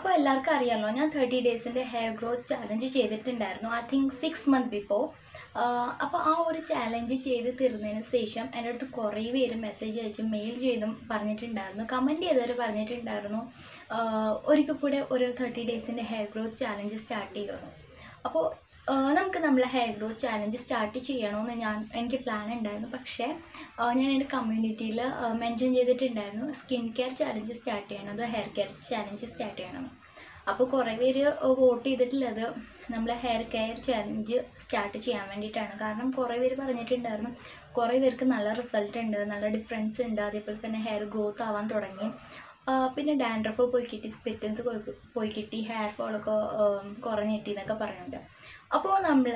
അപ്പോൾ എല്ലാവർക്കും അറിയാമല്ലോ ഞാൻ തേർട്ടി ഡേയ്സിൻ്റെ ഹെയർ ഗ്രോത്ത് ചാലഞ്ച് ചെയ്തിട്ടുണ്ടായിരുന്നു I think six month before അപ്പോൾ ആ ഒരു ചാലഞ്ച് ചെയ്ത് തീർന്നതിന് ശേഷം എൻ്റെ അടുത്ത് കുറേ പേര് മെസ്സേജ് അയച്ച് മെയിൽ ചെയ്തും പറഞ്ഞിട്ടുണ്ടായിരുന്നു കമൻറ്റ് ചെയ്തവർ പറഞ്ഞിട്ടുണ്ടായിരുന്നു ആഹ് ഒരിക്കൽ കൂടെ ഒരു തേർട്ടി ഡേയ്സിൻ്റെ ഹെയർ ഗ്രോത്ത് ചാലഞ്ച് സ്റ്റാർട്ട് ചെയ്യുന്നു അപ്പോൾ ആഹ് നമുക്ക് നമ്മളെ ഹെയർ ഗ്രോത്ത് ചാലഞ്ച് സ്റ്റാർട്ട് ചെയ്യണമെന്ന് ഞാൻ എനിക്ക് പ്ലാൻ ഉണ്ടായിരുന്നു പക്ഷേ ആഹ് ഞാൻ എൻ്റെ കമ്മ്യൂണിറ്റിയിൽ മെൻഷൻ ചെയ്തിട്ടുണ്ടായിരുന്നു സ്കിൻ കെയർ ചാലഞ്ച് സ്റ്റാർട്ട് ചെയ്യണം അത് ഹെയർ കെയർ ചാലഞ്ച് സ്റ്റാർട്ട് ചെയ്യണം അപ്പോൾ കുറേ പേര് വോട്ട് ചെയ്തിട്ടുള്ളത് നമ്മൾ ഹെയർ കെയർ ചാലഞ്ച് സ്റ്റാർട്ട് ചെയ്യാൻ വേണ്ടിയിട്ടാണ് കാരണം കുറേ പേര് പറഞ്ഞിട്ടുണ്ടായിരുന്നു കുറേ പേർക്ക് നല്ല റിസൾട്ട് ഉണ്ട് നല്ല ഡിഫറൻസ് ഉണ്ട് അതേപോലെ തന്നെ ഹെയർ ഗ്രോത്ത് ആവാൻ തുടങ്ങി ആ, പിന്നെ ഡാൻഡ്രഫ് പോയി കിട്ടി സ്പിറ്റൻസ് പോയി പോയി കിട്ടി ഹെയർ ഫോളൊക്കെ കുറഞ്ഞ് കിട്ടി എന്നൊക്കെ പറയുന്നുണ്ട് അപ്പോൾ നമ്മൾ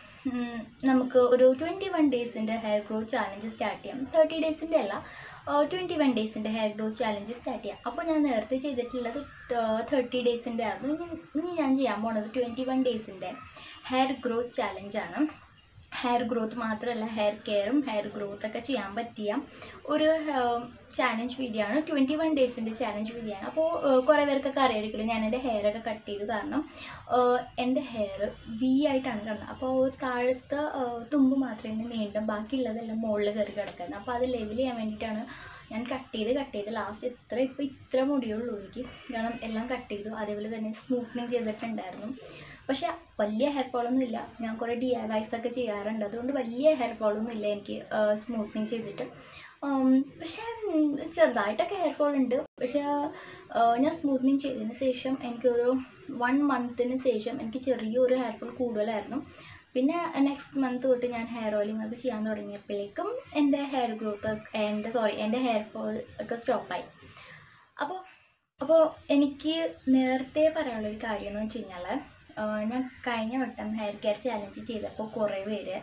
നമുക്ക് ഒരു ട്വൻറ്റി വൺ ഡേയ്സിൻ്റെ ഹെയർ ഗ്രോത്ത് ചാലഞ്ച് സ്റ്റാർട്ട് ചെയ്യാം തേർട്ടി ഡേയ്സിൻ്റെ അല്ല ട്വൻറ്റി വൺ ഡേയ്സിൻ്റെ ഹെയർ ഗ്രോത്ത് ചാലഞ്ച് സ്റ്റാർട്ട് ചെയ്യാം അപ്പോൾ ഞാൻ നേരത്തെ ചെയ്തിട്ടുള്ളത് തേർട്ടി ഡേയ്സിൻ്റെ ആയിരുന്നു ഇനി ഇനി ഞാൻ ചെയ്യാൻ പോണത് ട്വൻറ്റി വൺ ഡേയ്സിൻ്റെ ഹെയർ ഗ്രോത്ത് ചാലഞ്ചാണ് ഹെയർ ഗ്രോത്ത് മാത്രമല്ല ഹെയർ കെയറും ഹെയർ ഗ്രോത്ത് ഒക്കെ ചെയ്യാൻ പറ്റിയ ഒരു ചാലഞ്ച് വീഡിയോ ആണ് ട്വൻറ്റി വൺ ഡേയ്സിൻ്റെ ചാലഞ്ച് വീഡിയോ ആണ് അപ്പോൾ കുറേ പേർക്കൊക്കെ അറിയായിരിക്കുമല്ലോ ഞാൻ എൻ്റെ ഹെയർ ഒക്കെ കട്ട് ചെയ്തു കാരണം ആഹ് എൻ്റെ ഹെയർ വി ആയിട്ടാണ് കിടന്നത് അപ്പോൾ താഴത്തെ ആഹ് തുമ്പ് മാത്രമേ നീണ്ടും ബാക്കിയുള്ളതെല്ലാം മുകളിൽ കയറി കിടക്കുന്നത് അപ്പോൾ അത് ലെവൽ ചെയ്യാൻ വേണ്ടിയിട്ടാണ് ഞാൻ കട്ട് ചെയ്ത് കട്ട് ചെയ്ത് ലാസ്റ്റ് ഇത്ര ഇപ്പോൾ ഇത്ര മുടിയുള്ളൂ എനിക്ക് കാരണം എല്ലാം കട്ട് ചെയ്തു അതേപോലെ തന്നെ സ്മൂത്തനിങ് ചെയ്തിട്ടുണ്ടായിരുന്നു പക്ഷെ വലിയ ഹെയർ ഫോളൊന്നും ഇല്ല ഞാൻ കുറേ ഡി ഐ വൈസ് ഒക്കെ ചെയ്യാറുണ്ട് അതുകൊണ്ട് വലിയ ഹെയർ ഫോളൊന്നും ഇല്ല എനിക്ക് സ്മൂത്തനിങ് ചെയ്തിട്ട് ഉം, പക്ഷേ ഉം, ചെറുതായിട്ടൊക്കെ ഹെയർ ഫോൾ ഉണ്ട് പക്ഷേ ആ, ഞാൻ സ്മൂത്തനിങ് ചെയ്തതിന് ശേഷം എനിക്കൊരു വൺ മന്തിന് ശേഷം എനിക്ക് ചെറിയൊരു ഹെയർ ഫോൾ കൂടുതലായിരുന്നു പിന്നെ നെക്സ്റ്റ് മന്ത് തൊട്ട് ഞാൻ ഹെയർ ഓയിലിംഗ് ഒക്കെ ചെയ്യാൻ തുടങ്ങിയപ്പോഴേക്കും എൻ്റെ ഹെയർ ഗ്രോത്ത് എൻ്റെ സോറി എൻ്റെ ഹെയർ ഫോൾ ഒക്കെ സ്റ്റോപ്പായി അപ്പോൾ അപ്പോൾ എനിക്ക് നേരത്തെ പറയാനുള്ളൊരു കാര്യം എന്ന് വെച്ച് കഴിഞ്ഞാൽ ഞാൻ കഴിഞ്ഞ വട്ടം ഹെയർ കെയർ ചാലഞ്ച് ചെയ്തപ്പോൾ കുറേ പേര്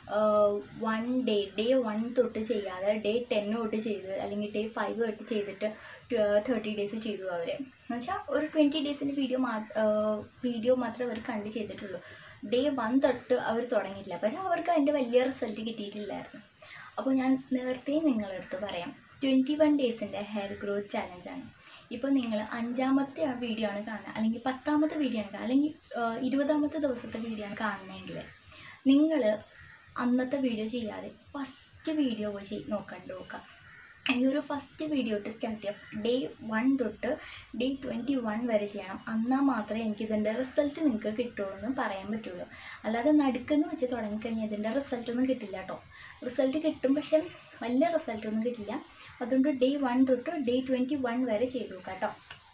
വൺ ഡേ ഡേ വൺ തൊട്ട് ചെയ്യാതെ ഡേ ടെൻ തൊട്ട് ചെയ്ത് അല്ലെങ്കിൽ ഡേ ഫൈവ് തൊട്ട് ചെയ്തിട്ട് തേർട്ടി ഡേയ്സ് ചെയ്തു അവർ എന്ന് വെച്ചാൽ ഒരു ട്വൻറ്റി ഡേയ്സിൻ്റെ വീഡിയോ മാ വീഡിയോ മാത്രമേ അവർ കണ്ട് ചെയ്തിട്ടുള്ളൂ ഡേ വൺ തൊട്ട് അവർ തുടങ്ങിയിട്ടില്ല പക്ഷേ അവർക്ക് അതിൻ്റെ വലിയ റിസൾട്ട് കിട്ടിയിട്ടില്ലായിരുന്നു അപ്പോൾ ഞാൻ നേരത്തെ നിങ്ങളുടെ അടുത്ത് പറയാം ട്വൻറ്റി വൺ ഡേയ്സിൻ്റെ ഹെയർ ഗ്രോത്ത് ചാലഞ്ചാണ് ഇപ്പോൾ നിങ്ങൾ അഞ്ചാമത്തെ ആ വീഡിയോ ആണ് കാണുക അല്ലെങ്കിൽ പത്താമത്തെ വീഡിയോ ആണ് കാണുക അല്ലെങ്കിൽ ആഹ് ഇരുപതാമത്തെ ദിവസത്തെ വീഡിയോ ആണ് കാണുന്നതെങ്കിൽ നിങ്ങൾ അന്നത്തെ വീഡിയോ ചെയ്യാതെ ഫസ്റ്റ് വീഡിയോ പോയി ചെയ് നോക്കണ്ട് നോക്കാം ഈ ഒരു ഫസ്റ്റ് വീഡിയോ തൊട്ട് സ്റ്റാർട്ട് ചെയ്യാം ഡേ വൺ തൊട്ട് ഡേ ട്വൻറ്റി വൺ വരെ ചെയ്യണം എന്നാൽ മാത്രമേ എനിക്ക് ഇതിൻ്റെ റിസൾട്ട് നിങ്ങൾക്ക് കിട്ടുള്ളൂ എന്ന് പറയാൻ പറ്റുള്ളൂ അല്ലാതെ നടുക്കെന്ന് വെച്ച് തുടങ്ങിക്കഴിഞ്ഞാൽ ഇതിൻ്റെ റിസൾട്ടൊന്നും കിട്ടില്ല കേട്ടോ റിസൾട്ട് കിട്ടും പക്ഷെ വലിയ റിസൾട്ടൊന്നും കിട്ടില്ല അതുകൊണ്ട് ഡേ വൺ തൊട്ട് ഡേ ട്വൻറ്റി വൺ വരെ ചെയ്തു നോക്കാം കേട്ടോ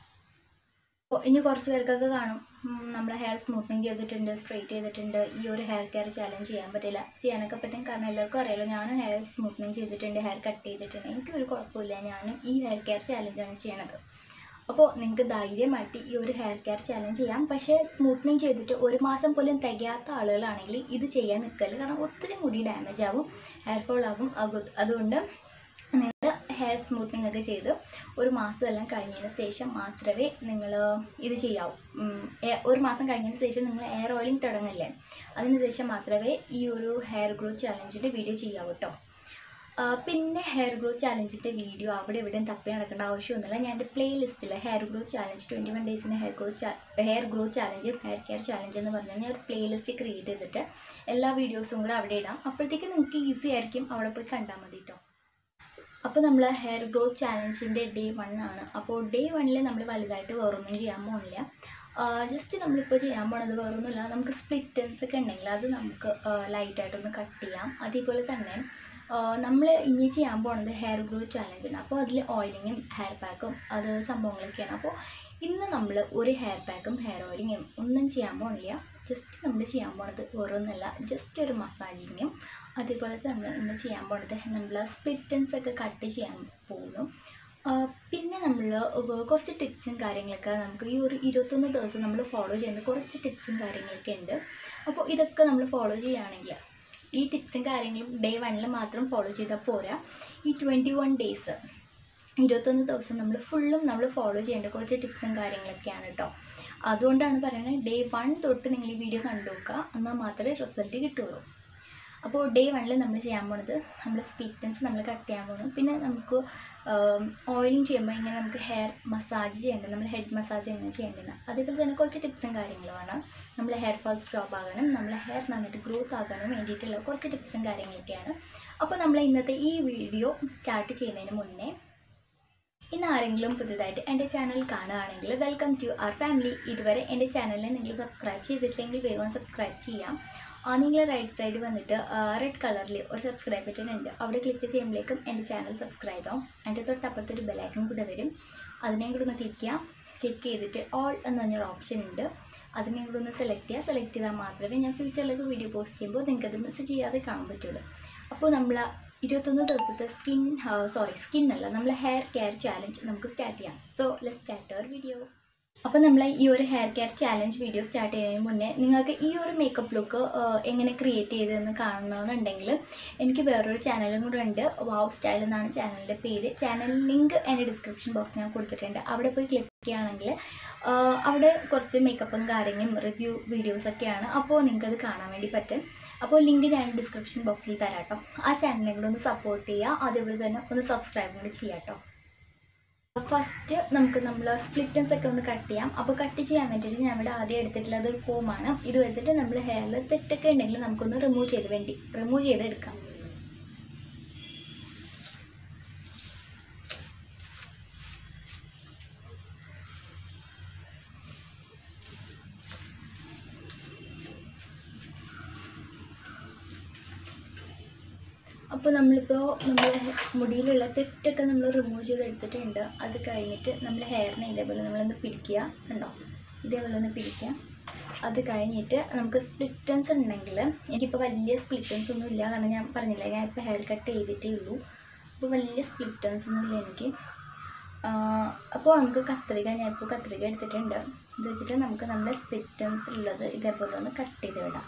അപ്പോൾ ഇനി കുറച്ച് പേർക്കൊക്കെ കാണും ഉം, നമ്മളെ ഹെയർ സ്മൂത്തനിങ് ചെയ്തിട്ടുണ്ട് സ്ട്രെയിറ്റ് ചെയ്തിട്ടുണ്ട് ഈ ഒരു ഹെയർ കെയർ ചാലഞ്ച് ചെയ്യാൻ പറ്റില്ല ചെയ്യാനൊക്കെ പറ്റും കാരണം എല്ലാവർക്കും അറിയാലോ ഞാനും ഹെയർ സ്മൂത്തനിങ് ചെയ്തിട്ടുണ്ട് ഹെയർ കട്ട് ചെയ്തിട്ടുണ്ട് എനിക്കൊരു കുഴപ്പമില്ല ഞാനും ഈ ഹെയർ കെയർ ചാലഞ്ചാണ് ചെയ്യണത് അപ്പോൾ നിങ്ങൾക്ക് ധൈര്യമായിട്ട് ഈ ഒരു ഹെയർ കെയർ ചാലഞ്ച് ചെയ്യാം പക്ഷേ സ്മൂത്തനിങ് ചെയ്തിട്ട് ഒരു മാസം പോലും തികയാത്ത ആളുകളാണെങ്കിൽ ഇത് ചെയ്യാൻ നിൽക്കല് കാരണം ഒത്തിരി മുടി ഡാമേജ് ആവും ഹെയർ ഫോൾ ആകും അത് അതുകൊണ്ട് നിങ്ങൾ ഹെയർ സ്മൂത്തനിങ് ഒക്കെ ചെയ്ത് ഒരു മാസം എല്ലാം കഴിഞ്ഞതിന് ശേഷം മാത്രമേ നിങ്ങൾ ഇത് ചെയ്യാവൂ ഉം, എ- ഒരു മാസം കഴിഞ്ഞതിന് ശേഷം നിങ്ങൾ ഹെയർ ഓയിലിംഗ് തുടങ്ങില്ലേ അതിന് ശേഷം മാത്രമേ ഈ ഒരു ഹെയർ ഗ്രോത്ത് ചാലഞ്ചിൻ്റെ വീഡിയോ ചെയ്യാവൂ കേട്ടോ ആ, പിന്നെ ഹെയർ ഗ്രോത്ത് ചാലഞ്ചിൻ്റെ വീഡിയോ അവിടെ ഇവിടെയും തപ്പി നടക്കേണ്ട ആവശ്യമൊന്നുമില്ല ഞാൻ എൻ്റെ പ്ലേ ലിസ്റ്റിൽ hair growth challenge twenty one ഡേയ്സിന് ഹെയർ ഗ്രോത്ത് ഹെയർ ഗ്രോത്ത് ചാലഞ്ചും ഹെയർ കെയർ ചാലഞ്ച് എന്ന് പറഞ്ഞാൽ ഞാൻ ഒരു പ്ലേ ലിസ്റ്റ് ക്രിയേറ്റ് ചെയ്തിട്ട് എല്ലാ വീഡിയോസും കൂടെ അവിടെ ഇടാം അപ്പോഴത്തേക്ക് നിങ്ങൾക്ക് ഈസി ആയിരിക്കും അവിടെ പോയി കണ്ടാൽ മതി കേട്ടോ അപ്പോൾ നമ്മൾ ഹെയർ ഗ്രോത്ത് ചാലഞ്ചിൻ്റെ ഡേ വൺ ആണ് അപ്പോൾ ഡേ വണ്ണിൽ നമ്മൾ വലുതായിട്ട് വേറൊന്നും ചെയ്യാൻ പോകുന്നില്ല ജസ്റ്റ് നമ്മളിപ്പോൾ ചെയ്യാൻ പോണത് വേറൊന്നുമില്ല നമുക്ക് സ്പ്ലിറ്റൻസ് ഒക്കെ ഉണ്ടെങ്കിൽ അത് നമുക്ക് ലൈറ്റായിട്ടൊന്ന് കട്ട് ചെയ്യാം അതേപോലെ തന്നെ നമ്മൾ ഇനി ചെയ്യാൻ പോണത് ഹെയർ ഗ്രോത്ത് ചാലഞ്ച് ആണ് അപ്പോൾ അതിൽ ഓയിലിങ്ങും ഹെയർ പാക്കും അത് സംഭവങ്ങളൊക്കെയാണ് അപ്പോൾ ഇന്ന് നമ്മൾ ഒരു ഹെയർ പാക്കും ഹെയർ ഓയിലിങ്ങും ഒന്നും ചെയ്യാൻ പോണില്ല ജസ്റ്റ് നമ്മൾ ചെയ്യാൻ പോണത് വേറൊന്നുമല്ല ജസ്റ്റ് ഒരു മസാജിങ്ങും അതേപോലെ തന്നെ നമ്മൾ ചെയ്യാൻ പോണത് നമ്മൾ സ്പ്ലിറ്റൻസ് ഒക്കെ കട്ട് ചെയ്യാൻ പോകുന്നു ആ, പിന്നെ നമ്മൾ കുറച്ച് ടിപ്സും കാര്യങ്ങളൊക്കെ നമുക്ക് ഈ ഒരു ഇരുപത്തൊന്ന് ദിവസം നമ്മൾ ഫോളോ ചെയ്യുന്ന കുറച്ച് ടിപ്സും കാര്യങ്ങളൊക്കെ ഉണ്ട് അപ്പോൾ ഇതൊക്കെ നമ്മൾ ഫോളോ ചെയ്യുകയാണെങ്കിൽ ഈ ടിപ്സും കാര്യങ്ങളും ഡേ വണ്ണിൽ മാത്രം ഫോളോ ചെയ്താൽ പോരാ ഈ ട്വൻറ്റി വൺ ഡേയ്സ് ഇരുപത്തൊന്ന് ദിവസം നമ്മൾ ഫുള്ളും നമ്മൾ ഫോളോ ചെയ്യേണ്ട കുറച്ച് ടിപ്സും കാര്യങ്ങളൊക്കെയാണ് കേട്ടോ അതുകൊണ്ടാണ് പറയുന്നത് ഡേ വൺ തൊട്ട് നിങ്ങൾ ഈ വീഡിയോ കണ്ടു നോക്കുക എന്നാൽ മാത്രമേ റിസൾട്ട് കിട്ടുള്ളൂ അപ്പോൾ ഡേ വണ്ണിൽ നമ്മൾ ചെയ്യാൻ പോണത് നമ്മൾ സ്പ്ലിറ്റൻസ് നമ്മൾ കട്ട് ചെയ്യാൻ പോകണം പിന്നെ നമുക്ക് ഓയിലിംഗ് ചെയ്യുമ്പോൾ ഇങ്ങനെ നമുക്ക് ഹെയർ മസാജ് ചെയ്യേണ്ടത് നമ്മൾ ഹെഡ് മസാജ് എങ്ങനെ ചെയ്യേണ്ടത് അതേപോലെ തന്നെ കുറച്ച് ടിപ്സും കാര്യങ്ങളുമാണ് നമ്മൾ ഹെയർ ഫാൾ സ്റ്റോപ്പ് ആകാനും നമ്മളെ ഹെയർ നന്നായിട്ട് ഗ്രോത്ത് ആകാനും വേണ്ടിയിട്ടുള്ള കുറച്ച് ടിപ്സും കാര്യങ്ങളൊക്കെയാണ് അപ്പോൾ നമ്മൾ ഇന്നത്തെ ഈ വീഡിയോ സ്റ്റാർട്ട് ചെയ്യുന്നതിന് മുന്നേ ഇന്ന് ആരെങ്കിലും പുതുതായിട്ട് എൻ്റെ ചാനൽ കാണുകയാണെങ്കിൽ വെൽക്കം ടു അവർ ഫാമിലി ഇതുവരെ എൻ്റെ ചാനലിൽ നിങ്ങൾ സബ്സ്ക്രൈബ് ചെയ്തിട്ടില്ലെങ്കിൽ വേഗം സബ്സ്ക്രൈബ് ചെയ്യാം ആ നിങ്ങൾ റൈറ്റ് സൈഡ് വന്നിട്ട് റെഡ് കളറിൽ ഒരു സബ്സ്ക്രൈബ് ബട്ടൺ ഉണ്ട് അവിടെ ക്ലിക്ക് ചെയ്യുമ്പോഴേക്കും എൻ്റെ ചാനൽ സബ്സ്ക്രൈബ് ആവും അതിൻ്റെ തൊട്ടപ്പുറത്ത് ഒരു ബെലൈക്കൺ കൂടെ വരും അതിനെയും കൂടെ ഒന്ന് ക്ലിക്ക് ചെയ്യാം ക്ലിക്ക് ചെയ്തിട്ട് ഓൾ എന്ന് പറഞ്ഞൊരു ഓപ്ഷൻ ഉണ്ട് അതിനെയും കൂടെ ഒന്ന് സെലക്ട് ചെയ്യുക സെലക്ട് ചെയ്താൽ മാത്രമേ ഞാൻ ഫ്യൂച്ചറിലേക്ക് വീഡിയോ പോസ്റ്റ് ചെയ്യുമ്പോൾ നിങ്ങൾക്കത് മിസ് ചെയ്യാതെ കാണാൻ പറ്റുള്ളൂ അപ്പോൾ നമ്മൾ ഇരുപത്തൊന്ന് ദിവസത്തെ സ്കിൻ സോറി സ്കിൻ അല്ല നമ്മൾ ഹെയർ കെയർ ചാലഞ്ച് നമുക്ക് സ്റ്റാർട്ട് ചെയ്യാം so let start our video അപ്പോൾ നമ്മൾ ഈ ഒരു hair care challenge video start ചെയ്യുന്നതിന് മുന്നേ നിങ്ങൾക്ക് ഈ ഒരു മേക്കപ്പ് ലുക്ക് എങ്ങനെ ക്രിയേറ്റ് ചെയ്തതെന്ന് കാണണമെന്നുണ്ടെങ്കിൽ എനിക്ക് വേറൊരു ചാനലും കൂടെ ഉണ്ട് വാവ് സ്റ്റൈൽ എന്നാണ് ചാനലിൻ്റെ പേര് ചാനൽ ലിങ്ക് എൻ്റെ ഡിസ്ക്രിപ്ഷൻ ബോക്സിൽ ഞാൻ കൊടുത്തിട്ടുണ്ട് അവിടെ പോയി ക്ലിക്ക് ചെയ്യുകയാണെങ്കിൽ അവിടെ കുറച്ച് മേക്കപ്പും കാര്യങ്ങളും റിവ്യൂ വീഡിയോസൊക്കെയാണ് അപ്പോൾ നിങ്ങൾക്കത് കാണാൻ വേണ്ടി പറ്റും അപ്പോൾ ലിങ്ക് ഞാൻ ഡിസ്ക്രിപ്ഷൻ ബോക്സിൽ തരാം കേട്ടോ ആ ചാനലിനെ കൂടെ ഒന്ന് സപ്പോർട്ട് ചെയ്യുക അതേപോലെ തന്നെ ഒന്ന് സബ്സ്ക്രൈബ് കൂടി ചെയ്യാം കേട്ടോ ഫസ്റ്റ് നമുക്ക് നമ്മൾ സ്പ്ലിറ്റൻസ് ഒക്കെ ഒന്ന് കട്ട് ചെയ്യാം അപ്പോൾ കട്ട് ചെയ്യാൻ വേണ്ടിയിട്ട് ഞാൻ ഇവിടെ ആദ്യം എടുത്തിട്ടുള്ളത് ഒരു ഫോമാണ് ഇത് വെച്ചിട്ട് നമ്മൾ ഹെയറിൽ തെറ്റൊക്കെ ഉണ്ടെങ്കിൽ നമുക്കൊന്ന് റിമൂവ് ചെയ്ത് വേണ്ടി റിമൂവ് ചെയ്ത് എടുക്കാം അപ്പോൾ നമ്മളിപ്പോൾ നമ്മൾ മുടിയിലുള്ള തെറ്റൊക്കെ നമ്മൾ റിമൂവ് ചെയ്ത് എടുത്തിട്ടുണ്ട് അത് കഴിഞ്ഞിട്ട് നമ്മൾ ഹെയറിനെ ഇതേപോലെ നമ്മളൊന്ന് പിടിക്കുക ഉണ്ടോ ഇതേപോലെ ഒന്ന് പിടിക്കുക അത് കഴിഞ്ഞിട്ട് നമുക്ക് സ്പ്ലിറ്റൻസ് ഉണ്ടെങ്കിൽ എനിക്കിപ്പോൾ വലിയ സ്പ്ലിറ്റൻസ് ഒന്നും ഇല്ല കാരണം ഞാൻ പറഞ്ഞില്ല ഞാൻ ഇപ്പോൾ ഹെയർ കട്ട് ചെയ്തിട്ടേ ഉള്ളൂ അപ്പോൾ വലിയ സ്പ്ലിറ്റൻസ് ഒന്നും ഇല്ല എനിക്ക് അപ്പോൾ നമുക്ക് കത്രിക ഞാനിപ്പോൾ കത്രിക എടുത്തിട്ടുണ്ട് ഇത് വെച്ചിട്ട് നമുക്ക് നമ്മുടെ സ്പ്ലിറ്റൻസ് ഉള്ളത് ഇതേപോലെ ഒന്ന് കട്ട് ചെയ്ത് വിടാം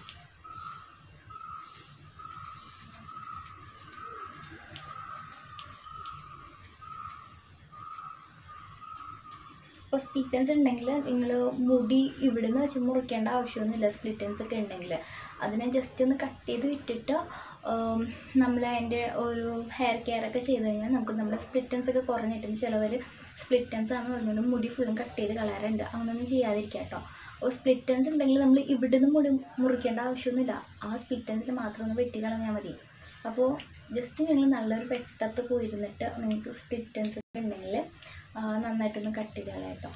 ഇപ്പോൾ സ്പ്ലിറ്റൻസ് ഉണ്ടെങ്കിൽ നിങ്ങൾ മുടി ഇവിടുന്ന് വെച്ച് മുറിക്കേണ്ട ആവശ്യമൊന്നുമില്ല സ്പ്ലിറ്റൻസ് ഒക്കെ ഉണ്ടെങ്കിൽ അതിനെ ജസ്റ്റ് ഒന്ന് കട്ട് ചെയ്ത് വിട്ടിട്ട് നമ്മൾ അതിൻ്റെ ഒരു ഹെയർ കെയർ ഒക്കെ ചെയ്ത് കഴിഞ്ഞാൽ നമുക്ക് നമ്മുടെ സ്പ്ലിറ്റൻസ് ഒക്കെ കുറഞ്ഞിട്ടും ചിലവർ സ്പ്ലിറ്റൻസ് ആണെന്ന് പറഞ്ഞുകൊണ്ട് മുടി ഫുള്ളും കട്ട് ചെയ്ത് കളയാറുണ്ട് അങ്ങനെയൊന്നും ചെയ്യാതിരിക്കുക കേട്ടോ അപ്പോൾ സ്പ്ലിറ്റൻസ് ഉണ്ടെങ്കിൽ നമ്മൾ ഇവിടുന്ന് മുടി മുറിക്കേണ്ട ആവശ്യമൊന്നുമില്ല ആ സ്പ്ലിറ്റൻസിൽ മാത്രം ഒന്ന് വെട്ടി കളഞ്ഞാൽ മതി അപ്പോൾ ജസ്റ്റ് നിങ്ങൾ നല്ലൊരു പെട്ടത്ത് പോയിരുന്നിട്ട് നിങ്ങൾക്ക് സ്പ്ലിറ്റൻസ് ഉണ്ടെങ്കിൽ നന്നായിട്ടൊന്ന് കട്ട് ചെയ്ത് കളയാം കേട്ടോ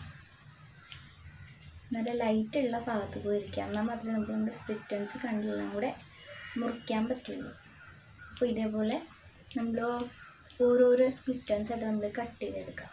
നല്ല ലൈറ്റ് ഉള്ള ഭാഗത്ത് പോയിരിക്കുക എന്നാൽ മാത്രമേ നമുക്ക് നമ്മുടെ സ്പ്ലിറ്റൻസ് കണ്ടെല്ലാം കൂടെ മുറിക്കാൻ പറ്റുള്ളൂ അപ്പോൾ ഇതേപോലെ നമ്മൾ ഓരോരോ സ്പ്ലിറ്റൻസ് ആയിട്ട് നമ്മൾ കട്ട് ചെയ്തെടുക്കാം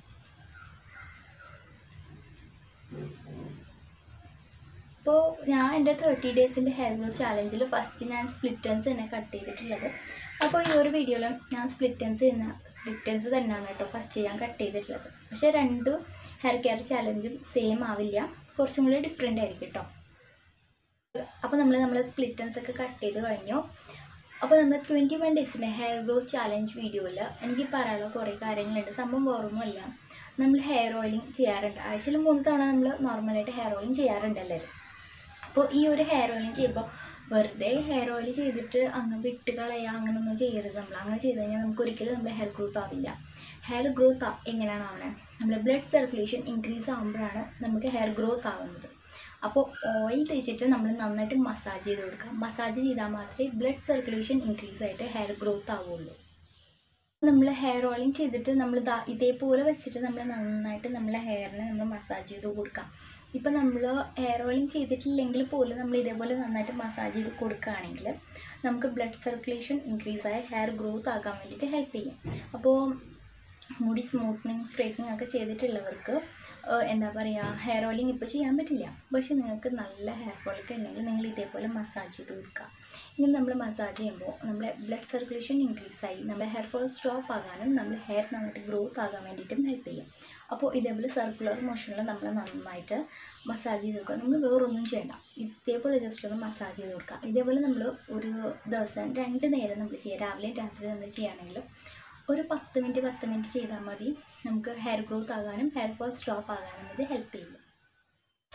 ഇപ്പോൾ ഞാൻ എൻ്റെ തേർട്ടി ഡേയ്സിൻ്റെ ഹെയർ ഗ്രോത്ത് ചാലഞ്ചിൽ ഫസ്റ്റ് ഞാൻ സ്പ്ലിറ്റൻസ് തന്നെ കട്ട് ചെയ്തിട്ടുള്ളത് അപ്പോൾ ഈ ഒരു വീഡിയോയിലും ഞാൻ സ്പ്ലിറ്റൻസ് തന്നെ സ്പ്ലിറ്റൻസ് തന്നെയാണ് കേട്ടോ ഫസ്റ്റ് ഞാൻ കട്ട് ചെയ്തിട്ടുള്ളത് പക്ഷേ രണ്ട് ഹെയർ കെയർ ചാലഞ്ചും സെയിം ആവില്ല കുറച്ചും കൂടി ഡിഫറെൻ്റ് ആയിരിക്കും കേട്ടോ അപ്പോൾ നമ്മൾ നമ്മൾ സ്പ്ലിറ്റൻസ് ഒക്കെ കട്ട് ചെയ്ത് കഴിഞ്ഞു അപ്പോൾ നമ്മൾ ട്വൻറ്റി വൺ ഡേയ്സിൻ്റെ ഹെയർ ഗ്രോത്ത് ചാലഞ്ച് വീഡിയോയിൽ എനിക്ക് പറയാനുള്ള കുറേ കാര്യങ്ങളുണ്ട് സംഭവം വേറൊന്നുമല്ല നമ്മൾ ഹെയർ ഓയിലിംഗ് ചെയ്യാറുണ്ട് ആഴ്ചയിൽ മൂന്ന് തവണ നമ്മൾ നോർമലായിട്ട് ഹെയർ ഓയിലിംഗ് ചെയ്യാറുണ്ട് എല്ലാവരും അപ്പോൾ ഈ ഒരു ഹെയർ ഓയിലിംഗ് ചെയ്യുമ്പോൾ വെറുതെ ഹെയർ ഓയിൽ ചെയ്തിട്ട് അങ്ങ് വിട്ട് കളയുക അങ്ങനെയൊന്നും ചെയ്യരുത് നമ്മൾ അങ്ങനെ ചെയ്ത് കഴിഞ്ഞാൽ നമുക്ക് ഒരിക്കലും നമ്മുടെ ഹെയർ ഗ്രോത്ത് ആവില്ല ഹെയർ ഗ്രോത്ത് എങ്ങനെയാണ് ആവുന്നത് നമ്മുടെ ബ്ലഡ് സർക്കുലേഷൻ ഇൻക്രീസ് ആകുമ്പോഴാണ് നമുക്ക് ഹെയർ ഗ്രോത്ത് ആവുന്നത് അപ്പോൾ ഓയിൽ തേച്ചിട്ട് നമ്മൾ നന്നായിട്ട് മസാജ് ചെയ്ത് കൊടുക്കുക മസാജ് ചെയ്താൽ മാത്രമേ ബ്ലഡ് സർക്കുലേഷൻ ഇൻക്രീസ് ആയിട്ട് ഹെയർ ഗ്രോത്ത് ആവുള്ളൂ നമ്മൾ ഹെയർ ഓയിലിംഗ് ചെയ്തിട്ട് നമ്മൾ ഇതേപോലെ വെച്ചിട്ട് നമ്മൾ നന്നായിട്ട് നമ്മളെ ഹെയറിനെ നമ്മൾ മസാജ് ചെയ്ത് കൊടുക്കാം ഇപ്പം നമ്മൾ ഹെയർ ഓയിലിംഗ് ചെയ്തിട്ടില്ലെങ്കിൽ പോലും നമ്മൾ ഇതേപോലെ നന്നായിട്ട് മസാജ് ചെയ്ത് കൊടുക്കുകയാണെങ്കിൽ നമുക്ക് ബ്ലഡ് സർക്കുലേഷൻ ഇൻക്രീസ് ആയ ഹെയർ ഗ്രോത്ത് ആകാൻ വേണ്ടിയിട്ട് ഹെൽപ്പ് ചെയ്യും അപ്പോൾ മുടി സ്മൂത്തനിങ് സ്ട്രൈറ്റനിങ് ഒക്കെ ചെയ്തിട്ടുള്ളവർക്ക് എന്താ പറയുക ഹെയർ ഓയിലിംഗ് ഇപ്പോൾ ചെയ്യാൻ പറ്റില്ല പക്ഷെ നിങ്ങൾക്ക് നല്ല ഹെയർ ഫോൾ ഒക്കെ ഉണ്ടെങ്കിൽ നിങ്ങൾ ഇതേപോലെ മസാജ് ചെയ്ത് കൊടുക്കുക ഇനി നമ്മൾ മസാജ് ചെയ്യുമ്പോൾ നമ്മുടെ ബ്ലഡ് സർക്കുലേഷൻ ഇൻക്രീസ് ആയി നമ്മുടെ ഹെയർ ഫോൾ സ്റ്റോപ്പ് ആകാനും നമ്മുടെ ഹെയർ നന്നായിട്ട് ഗ്രോത്ത് ആകാൻ വേണ്ടിയിട്ടും ഹെൽപ്പ് ചെയ്യും അപ്പോൾ ഇതേപോലെ സർക്കുലർ മോഷനിൽ നമ്മൾ നന്നായിട്ട് മസാജ് ചെയ്ത് കൊടുക്കുക നമ്മൾ വേറൊന്നും ചെയ്യണ്ട ഇതേപോലെ ജസ്റ്റ് ഒന്ന് മസാജ് ചെയ്ത് കൊടുക്കുക ഇതേപോലെ നമ്മൾ ഒരു ദിവസം രണ്ട് നേരം നമ്മൾ ചെയ്യുക രാവിലെയും രാത്രി നമ്മൾ ചെയ്യുകയാണെങ്കിൽ ഒരു പത്ത് മിനിറ്റ് പത്ത് മിനിറ്റ് ചെയ്താൽ മതി നമുക്ക് ഹെയർ ഗ്രോത്ത് ആകാനും ഹെയർ ഫോൾ സ്റ്റോപ്പ് ആകാനും ഇത് ഹെൽപ്പ് ചെയ്യും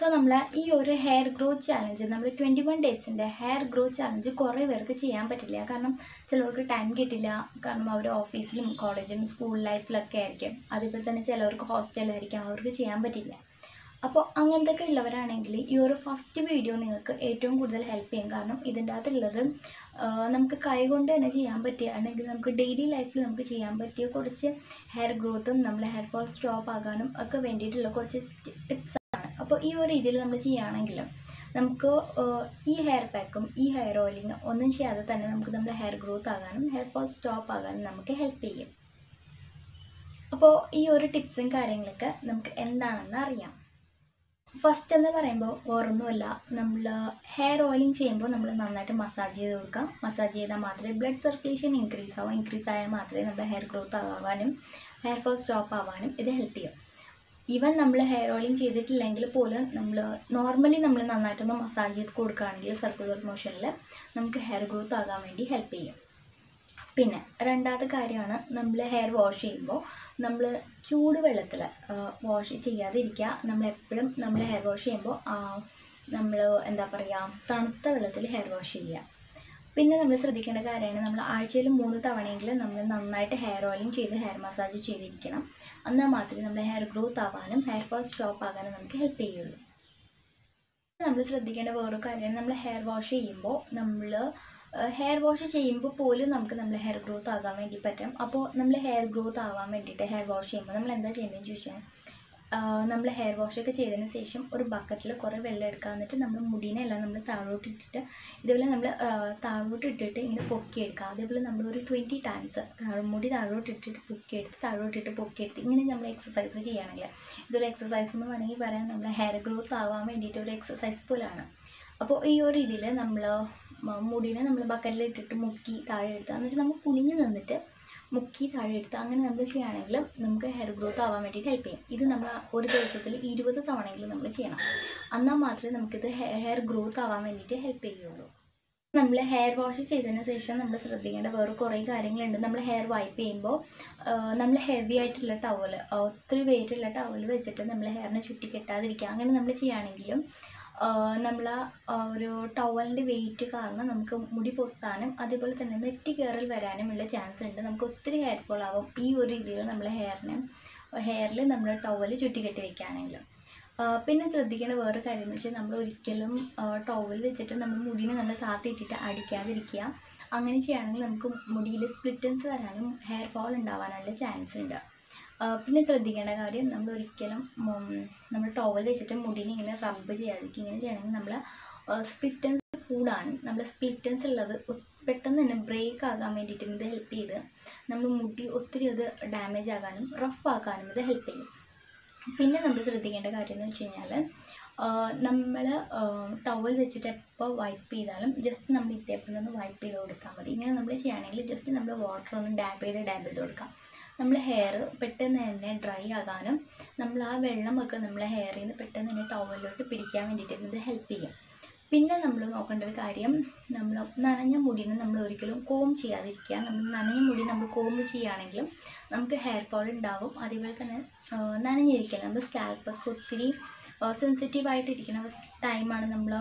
സോ നമ്മൾ ഈ ഒരു ഹെയർ ഗ്രോത്ത് ചാലഞ്ച് നമ്മൾ ട്വൻറ്റി വൺ ഡേയ്സിൻ്റെ ഹെയർ ഗ്രോത്ത് ചാലഞ്ച് കുറേ പേർക്ക് ചെയ്യാൻ പറ്റില്ല കാരണം ചിലവർക്ക് ടൈം കിട്ടില്ല കാരണം അവർ ഓഫീസിലും കോളേജിലും സ്കൂൾ ലൈഫിലൊക്കെ ആയിരിക്കും അതേപോലെ തന്നെ ചിലവർക്ക് ഹോസ്റ്റലായിരിക്കും അവർക്ക് ചെയ്യാൻ പറ്റില്ല അപ്പോൾ അങ്ങനത്തെ ഉള്ളവരാണെങ്കിൽ ഈ ഒരു ഫസ്റ്റ് വീഡിയോ നിങ്ങൾക്ക് ഏറ്റവും കൂടുതൽ ഹെൽപ്പ് ചെയ്യും കാരണം ഇതിൻ്റെ അകത്തുള്ളത് ആ, നമുക്ക് കൈകൊണ്ട് തന്നെ ചെയ്യാൻ പറ്റിയ അല്ലെങ്കിൽ നമുക്ക് ഡെയിലി ലൈഫിൽ നമുക്ക് ചെയ്യാൻ പറ്റിയ കുറച്ച് ഹെയർ ഗ്രോത്തും നമ്മൾ ഹെയർ ഫോൾ സ്റ്റോപ്പ് ആകാനും ഒക്കെ വേണ്ടിയിട്ടുള്ള കുറച്ച് ടിപ്സ് ആണ് അപ്പോൾ ഈ ഒരു രീതിയിൽ നമ്മൾ ചെയ്യുകയാണെങ്കിലും നമുക്ക് ആ, ഈ ഹെയർ പാക്കും ഈ ഹെയർ ഓയിലിങ് ഒന്നും ചെയ്യാതെ തന്നെ നമുക്ക് നമ്മുടെ ഹെയർ ഗ്രോത്ത് ആകാനും ഹെയർ ഫോൾ സ്റ്റോപ്പ് ആകാനും നമുക്ക് ഹെൽപ്പ് ചെയ്യും അപ്പോൾ ഈ ഒരു ടിപ്സും കാര്യങ്ങളൊക്കെ നമുക്ക് എന്താണെന്ന് അറിയാം ഫസ്റ്റ് എന്ന് പറയുമ്പോൾ വേറൊന്നുമല്ല നമ്മൾ ഹെയർ ഓയിലിംഗ് ചെയ്യുമ്പോൾ നമ്മൾ നന്നായിട്ട് മസാജ് ചെയ്ത് കൊടുക്കാം മസാജ് ചെയ്താൽ മാത്രമേ ബ്ലഡ് സർക്കുലേഷൻ ഇൻക്രീസ് ആവും ഇൻക്രീസ് ആയാൽ മാത്രമേ നമ്മുടെ ഹെയർ ഗ്രോത്ത് ആവാനും ഹെയർ ഫോൾ സ്റ്റോപ്പ് ആവാനും ഇത് ഹെൽപ്പ് ചെയ്യും ഈവൻ നമ്മൾ ഹെയർ ഓയിലിംഗ് ചെയ്തിട്ടില്ലെങ്കിൽ പോലും നമ്മൾ നോർമലി നമ്മൾ നന്നായിട്ടൊന്ന് മസാജ് ചെയ്ത് കൊടുക്കുകയാണെങ്കിൽ സർക്കുലർ മോഷനിൽ നമുക്ക് ഹെയർ ഗ്രോത്ത് ആകാൻ വേണ്ടി ഹെൽപ്പ് ചെയ്യും പിന്നെ രണ്ടാമത്തെ കാര്യമാണ് നമ്മൾ ഹെയർ വാഷ് ചെയ്യുമ്പോൾ നമ്മൾ ചൂടുവെള്ളത്തിൽ വാഷ് ചെയ്യാതിരിക്കുക നമ്മൾ എപ്പോഴും നമ്മൾ ഹെയർ വാഷ് ചെയ്യുമ്പോൾ നമ്മൾ എന്താ പറയുക തണുത്ത വെള്ളത്തിൽ ഹെയർ വാഷ് ചെയ്യുക പിന്നെ നമ്മൾ ശ്രദ്ധിക്കേണ്ട കാര്യമാണ് നമ്മൾ ആഴ്ചയിൽ മൂന്ന് തവണയെങ്കിലും നമ്മൾ നന്നായിട്ട് ഹെയർ ഓയിലിംഗ് ചെയ്ത് ഹെയർ മസാജ് ചെയ്തിരിക്കണം എന്നാൽ മാത്രമേ നമ്മുടെ ഹെയർ ഗ്രോത്ത് ആവാനും ഹെയർ ഫോൾ സ്റ്റോപ്പ് ആകാനും നമുക്ക് ഹെൽപ്പ് ചെയ്യുള്ളൂ നമ്മൾ ശ്രദ്ധിക്കേണ്ട വേറൊരു കാര്യമാണ് നമ്മൾ ഹെയർ വാഷ് ചെയ്യുമ്പോൾ നമ്മൾ ഹെയർ വാഷ് ചെയ്യുമ്പോൾ പോലും നമുക്ക് നമ്മുടെ ഹെയർ ഗ്രോത്ത് ആകാൻ വേണ്ടി പറ്റും അപ്പോൾ നമ്മൾ ഹെയർ ഗ്രോത്ത് ആവാൻ വേണ്ടിയിട്ട് ഹെയർ വാഷ് ചെയ്യുമ്പോൾ നമ്മൾ എന്താ ചെയ്യുന്നതെന്ന് ചോദിച്ചാൽ നമ്മൾ ഹെയർ വാഷൊക്കെ ചെയ്തതിന് ശേഷം ഒരു ബക്കറ്റിൽ കുറേ വെള്ളം എടുക്കുക എന്നിട്ട് നമ്മൾ മുടീനെ എല്ലാം നമ്മൾ താഴോട്ട് ഇട്ടിട്ട് ഇതുപോലെ നമ്മൾ താഴോട്ട് ഇട്ടിട്ട് ഇങ്ങനെ പൊക്കിയെടുക്കുക അതേപോലെ നമ്മൾ ഒരു ട്വൻറ്റി ടൈംസ് മുടി താഴോട്ട് ഇട്ടിട്ട് പൊക്കിയെടുത്ത് താഴോട്ട് ഇട്ട് പൊക്കിയെടുത്ത് ഇങ്ങനെ നമ്മൾ എക്സസൈസ് ചെയ്യുകയാണെങ്കിൽ ഇതൊരു എക്സസൈസ് എന്ന് വേണമെങ്കിൽ പറയാം നമ്മൾ ഹെയർ ഗ്രോത്ത് ആവാൻ വേണ്ടിയിട്ട് ഒരു എക്സസൈസ് പോലെയാണ് അപ്പോൾ ഈ ഒരു രീതിയിൽ നമ്മൾ മുടിനെ നമ്മൾ ബക്കറ്റിൽ ഇട്ടിട്ട് മുക്കി താഴെ എടുക്കുക എന്നിട്ട് നമ്മൾ കുനിഞ്ഞ് നിന്നിട്ട് മുക്കി താഴെ എടുത്ത് അങ്ങനെ നമ്മൾ ചെയ്യുകയാണെങ്കിൽ നമുക്ക് ഹെയർ ഗ്രോത്ത് ആവാൻ വേണ്ടിയിട്ട് ഹെൽപ്പ് ചെയ്യും ഇത് നമ്മൾ ഒരു ദിവസത്തിൽ ഇരുപത് തവണയെങ്കിലും നമ്മൾ ചെയ്യണം എന്നാൽ മാത്രമേ നമുക്കിത് ഹെയർ ഗ്രോത്ത് ആവാൻ വേണ്ടിയിട്ട് ഹെൽപ്പ് ചെയ്യുള്ളൂ നമ്മൾ ഹെയർ വാഷ് ചെയ്തതിന് ശേഷം നമ്മൾ ശ്രദ്ധിക്കേണ്ട വേറെ കുറേ കാര്യങ്ങളുണ്ട് നമ്മൾ ഹെയർ വൈപ്പ് ചെയ്യുമ്പോൾ നമ്മൾ ഹെവി ആയിട്ടുള്ള ടവൽ ഒത്തിരി വെയിറ്റ് ഉള്ള ടവൽ വെച്ചിട്ട് നമ്മൾ ഹെയറിനെ ചുറ്റി കെട്ടാതിരിക്കുക അങ്ങനെ നമ്മൾ ചെയ്യുകയാണെങ്കിലും നമ്മൾ ഒരു ടവലിൻ്റെ വെയിറ്റ് കാരണം നമുക്ക് മുടി പൊട്ടാനും അതേപോലെ തന്നെ നെറ്റി കയറൽ വരാനുമുള്ള ചാൻസ് ഉണ്ട് നമുക്ക് ഒത്തിരി ഹെയർ ഫോൾ ആവും ഈ ഒരു രീതിയിൽ നമ്മൾ ഹെയറിനെ ഹെയറിൽ നമ്മൾ ടവൽ ചുറ്റി കെട്ടി വെക്കുകയാണെങ്കിൽ പിന്നെ ശ്രദ്ധിക്കേണ്ട വേറെ കാര്യം എന്ന് വെച്ചാൽ നമ്മൾ ഒരിക്കലും ടവൽ വെച്ചിട്ട് നമ്മൾ മുടിനെ നമ്മൾ താത്തിയിട്ടിട്ട് അടിക്കാതിരിക്കുക അങ്ങനെ ചെയ്യുകയാണെങ്കിൽ നമുക്ക് മുടിയിൽ സ്പ്ലിറ്റൻസ് വരാനും ഹെയർ ഫോൾ ഉണ്ടാവാനുള്ള ചാൻസ് ഉണ്ട് പിന്നെ ശ്രദ്ധിക്കേണ്ട കാര്യം നമ്മൾ ഒരിക്കലും നമ്മൾ ടവൽ വെച്ചിട്ട് മുടിനെ ഇങ്ങനെ റബ്ബ് ചെയ്യാതിരിക്കുക ഇങ്ങനെ ചെയ്യണമെങ്കിൽ നമ്മൾ സ്പ്ലിറ്റൻസ് കൂടാനും നമ്മൾ സ്പ്ലിറ്റൻസ് ഉള്ളത് പെട്ടെന്ന് തന്നെ ബ്രേക്ക് ആകാൻ വേണ്ടിയിട്ട് ഇത് ഹെൽപ്പ് ചെയ്ത് നമ്മൾ മുടി ഒത്തിരി അത് ഡാമേജ് ആകാനും റഫ് ആക്കാനും ഇത് ഹെൽപ്പ് ചെയ്യും പിന്നെ നമ്മൾ ശ്രദ്ധിക്കേണ്ട കാര്യം എന്ന് വെച്ച് കഴിഞ്ഞാൽ നമ്മൾ ടവൽ വെച്ചിട്ട് എപ്പോൾ വൈപ്പ് ചെയ്താലും ജസ്റ്റ് നമ്മൾ ഇതേപോലെ ഒന്ന് വൈപ്പ് ചെയ്ത് കൊടുത്താൽ മതി ഇങ്ങനെ നമ്മൾ ചെയ്യുകയാണെങ്കിൽ ജസ്റ്റ് നമ്മൾ വാട്ടർ ഒന്ന് ഡാബ് ചെയ്ത് ഡാബ് ചെയ്ത് കൊടുക്കാം നമ്മൾ ഹെയർ പെട്ടെന്ന് തന്നെ ഡ്രൈ ആകാനും നമ്മൾ ആ വെള്ളമൊക്കെ നമ്മളെ ഹെയറിൽ നിന്ന് പെട്ടെന്ന് തന്നെ ടവലിലോട്ട് പിടിക്കാൻ വേണ്ടിയിട്ട് ഇത് ഹെൽപ്പ് ചെയ്യും പിന്നെ നമ്മൾ നോക്കേണ്ട ഒരു കാര്യം നമ്മൾ നനഞ്ഞ മുടിനെ നമ്മൾ ഒരിക്കലും കോം ചെയ്യാതിരിക്കുക നമ്മൾ നനഞ്ഞ മുടി നമ്മൾ കോം ചെയ്യുകയാണെങ്കിലും നമുക്ക് ഹെയർ ഫോൾ ഉണ്ടാവും അതേപോലെ തന്നെ നനഞ്ഞിരിക്കുക നമ്മൾ സ്കാൽപ്പൊക്കെ ഒത്തിരി സെൻസിറ്റീവ് ആയിട്ടിരിക്കുന്ന ടൈമാണ് നമ്മൾ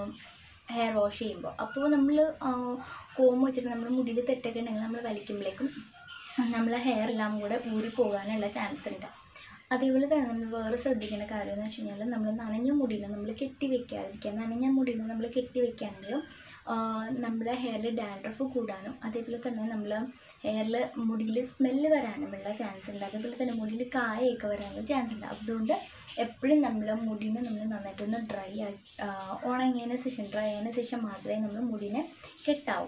ഹെയർ വാഷ് ചെയ്യുമ്പോൾ അപ്പോൾ നമ്മൾ കോം വെച്ചിട്ട് നമ്മൾ മുടിയിൽ തെറ്റൊക്കെ ഉണ്ടെങ്കിൽ നമ്മൾ വലിക്കുമ്പോഴേക്കും നമ്മളെ ഹെയർ എല്ലാം കൂടെ ഊരി പോകാനുള്ള ചാൻസ് ഉണ്ട് അതേപോലെ തന്നെ നമ്മൾ വേറെ ശ്രദ്ധിക്കേണ്ട കാര്യം എന്ന് വെച്ച് കഴിഞ്ഞാൽ നമ്മൾ നനഞ്ഞ മുടിനെ നമ്മൾ കെട്ടി വെക്കാതിരിക്കുക നനഞ്ഞ മുടിനെ നമ്മൾ കെട്ടി വെക്കുകയാണെങ്കിൽ നമ്മുടെ ഹെയറിൽ ഡാൻഡ്രഫ് കൂടാനും അതേപോലെ തന്നെ നമ്മൾ ഹെയറിൽ മുടിയിൽ സ്മെല്ല് വരാനുമുള്ള ചാൻസ് ഉണ്ട് അതേപോലെ തന്നെ മുടിയിൽ കായൊക്കെ വരാനുള്ള ചാൻസ് ഉണ്ട് അതുകൊണ്ട് എപ്പോഴും നമ്മൾ മുടിനെ നമ്മൾ നന്നായിട്ടൊന്ന് ഡ്രൈ ആയി ഉണങ്ങിയതിന് ശേഷം ഡ്രൈ ആയതിനു ശേഷം മാത്രമേ നമ്മൾ മുടിനെ കെട്ടാവൂ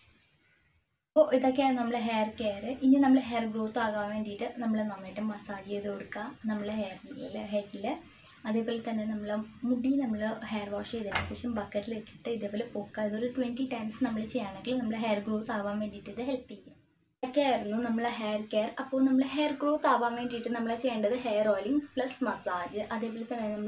അപ്പോൾ ഇതൊക്കെയാണ് നമ്മളെ ഹെയർ കെയർ ഇനി നമ്മൾ ഹെയർ ഗ്രോത്ത് ആകാൻ വേണ്ടിയിട്ട് നമ്മൾ നന്നായിട്ട് മസാജ് ചെയ്ത് കൊടുക്കുക നമ്മളെ ഹെയറിൽ ഹെഡിൽ അതേപോലെ തന്നെ നമ്മൾ മുടി നമ്മൾ ഹെയർ വാഷ് ചെയ്തതിന് ശേഷം ബക്കറ്റിൽ ഇട്ടിട്ട് ഇതേപോലെ പൊക്കുക ഇതൊരു ട്വൻറ്റി ടൈംസ് നമ്മൾ ചെയ്യുകയാണെങ്കിൽ നമ്മുടെ ഹെയർ ഗ്രോത്ത് ആവാൻ വേണ്ടിയിട്ട് ഇത് ഹെൽപ്പ് ചെയ്യും ഇതൊക്കെ ആയിരുന്നു നമ്മളെ ഹെയർ കെയർ അപ്പോൾ നമ്മൾ ഹെയർ ഗ്രോത്ത് ആവാൻ വേണ്ടിയിട്ട് നമ്മൾ ചെയ്യേണ്ടത് ഹെയർ ഓയിലിംഗ് പ്ലസ് മസാജ് അതേപോലെ തന്നെ നമ്മൾ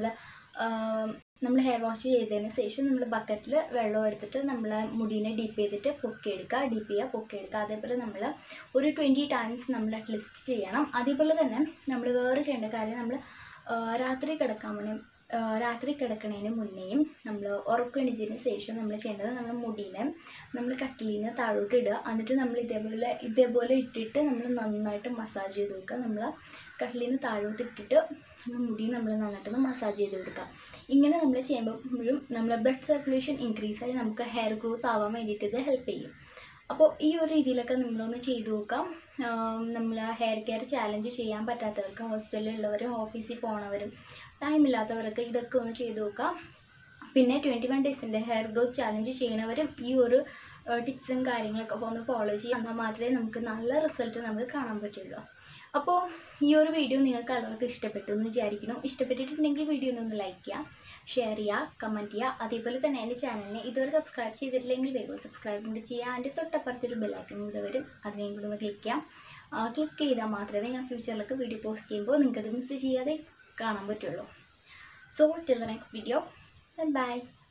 നമ്മൾ ഹെയർ വാഷ് ചെയ്തതിന് ശേഷം നമ്മൾ ബക്കറ്റിൽ വെള്ളം എടുത്തിട്ട് നമ്മൾ മുടീനെ ഡീപ്പ് ചെയ്തിട്ട് പൊക്കിയെടുക്കുക ഡീപ്പ് ചെയ്യുക പൊക്കിയെടുക്കുക അതേപോലെ നമ്മൾ ഒരു ട്വൻറ്റി ടൈംസ് നമ്മൾ അറ്റ്ലീസ്റ്റ് ചെയ്യണം അതേപോലെ തന്നെ നമ്മൾ വേറെ ചെയ്യേണ്ട കാര്യം നമ്മൾ രാത്രി കിടക്കാൻ മുന്നേ ആ, രാത്രി കിടക്കുന്നതിന് മുന്നേയും നമ്മൾ ഉറക്കണിച്ചതിന് ശേഷം നമ്മൾ ചെയ്യേണ്ടത് നമ്മൾ മുടീനെ നമ്മൾ കട്ടിലിന് താഴോട്ട് ഇടുക എന്നിട്ട് നമ്മൾ ഇതേപോലെ ഇതേപോലെ ഇട്ടിട്ട് നമ്മൾ നന്നായിട്ട് മസാജ് ചെയ്ത് കൊടുക്കുക നമ്മൾ കട്ടിലിന് താഴോട്ട് ഇട്ടിട്ട് നമ്മൾ മുടി നമ്മൾ നന്നായിട്ടൊന്ന് മസാജ് ചെയ്ത് കൊടുക്കുക ഇങ്ങനെ നമ്മൾ ചെയ്യുമ്പോഴും നമ്മളെ ബ്ലഡ് സർക്കുലേഷൻ ഇൻക്രീസ് ആയി നമുക്ക് ഹെയർ ഗ്രോത്ത് ആവാൻ വേണ്ടിയിട്ട് ഇത് ഹെൽപ്പ് ചെയ്യും അപ്പോൾ ഈ ഒരു രീതിയിലൊക്കെ നിങ്ങളൊന്ന് ചെയ്തു നോക്കാം നമ്മൾ ഹെയർ കെയർ ചാലഞ്ച് ചെയ്യാൻ പറ്റാത്തവർക്ക് ഹോസ്പിറ്റലിലുള്ളവരും ഓഫീസിൽ പോണവരും ടൈമില്ലാത്തവരൊക്കെ ഇതൊക്കെ ഒന്ന് ചെയ്തു നോക്കാം പിന്നെ ട്വൻറ്റി വൺ ഡേയ്സിൻ്റെ ഹെയർ ഗ്രോത്ത് ചാലഞ്ച് ചെയ്യണവരും ഈ ഒരു ടിപ്സും കാര്യങ്ങളൊക്കെ ഒന്ന് ഫോളോ ചെയ്യുക എന്നാൽ മാത്രമേ നമുക്ക് നല്ല റിസൾട്ട് നമുക്ക് കാണാൻ പറ്റുള്ളൂ അപ്പോൾ ഈ ഒരു വീഡിയോ നിങ്ങൾക്ക് എല്ലാവർക്കും ഇഷ്ടപ്പെട്ടു എന്ന് വിചാരിക്കുന്നു ഇഷ്ടപ്പെട്ടിട്ടുണ്ടെങ്കിൽ വീഡിയോ ഒന്ന് ലൈക്ക് ചെയ്യുക ഷെയർ ചെയ്യുക കമൻറ്റ് ചെയ്യുക അതേപോലെ തന്നെ എൻ്റെ ചാനലിനെ ഇതുവരെ സബ്സ്ക്രൈബ് ചെയ്തിട്ടില്ലെങ്കിൽ വേഗം സബ്സ്ക്രൈബ് കൂടി ചെയ്യുക അതിൻ്റെ തൊട്ടപ്പുറത്തൊരു ബെല്ലൈക്കൺ കൂടെ വരും അതിനെയും കൂടി ഒന്ന് ക്ലിക്ക് ചെയ്യാം ക്ലിക്ക് ചെയ്താൽ മാത്രമേ ഞാൻ ഫ്യൂച്ചറിലൊക്കെ വീഡിയോ പോസ്റ്റ് ചെയ്യുമ്പോൾ നിങ്ങൾക്കത് മിസ് ചെയ്യാതെ കാണാൻ പറ്റുള്ളൂ so till the next video by